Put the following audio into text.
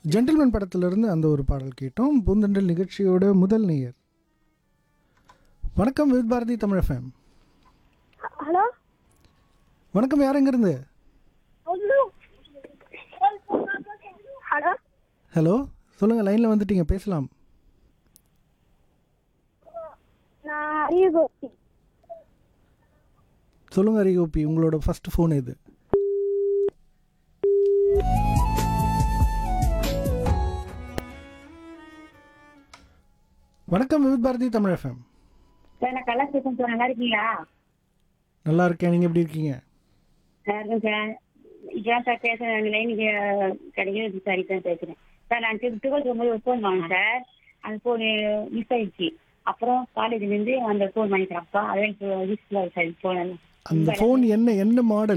gentleman படத்திலிருந்து அந்த ஒரு பாடல் கேட்டோம் பூந்தண்டல் நிகழ்ச்சியோட முதல் நேயர் வணக்கம் with Bharathi Tamil FM hello வணக்கம் யார் எங்கிருந்து ஹலோ ஹலோ சொல்லுங்கள் லைனில் வந்துட்டீங்க பேசலாம் நான் அரியகோபி சொல்லுங்கள் அரிகோபி உங்களோட ஃபர்ஸ்ட் ஃபோன் எது வணக்கம் with Bharathi Tamil FM sir நான் கலாச்சாரம் சார் நல்லா இருக்கீங்களா நல்லா இருக்கேன் நீங்கள் எப்படி இருக்கீங்க நல்லா இருக்கேன் சார் இப்பதான் சார் பேசுறேன் லைன் கிடைக்கிறது சார் இப்போ பேசுறேன் சார் நான் டுவெல்த் போகும்போது ஒரு ஃபோன் வாங்கினேன் சார் அந்த ஃபோன் மிஸ் ஆயிடுச்சு அப்புறம் காலேஜ்லேருந்து அந்த ஃபோன் வாங்கிக்கிறேன் அப்பா அதான் இப்போ யூஸ்ஃபுல்லாக சார் ஃபோன் அந்த ஃபோன் என்ன என்ன மாடல்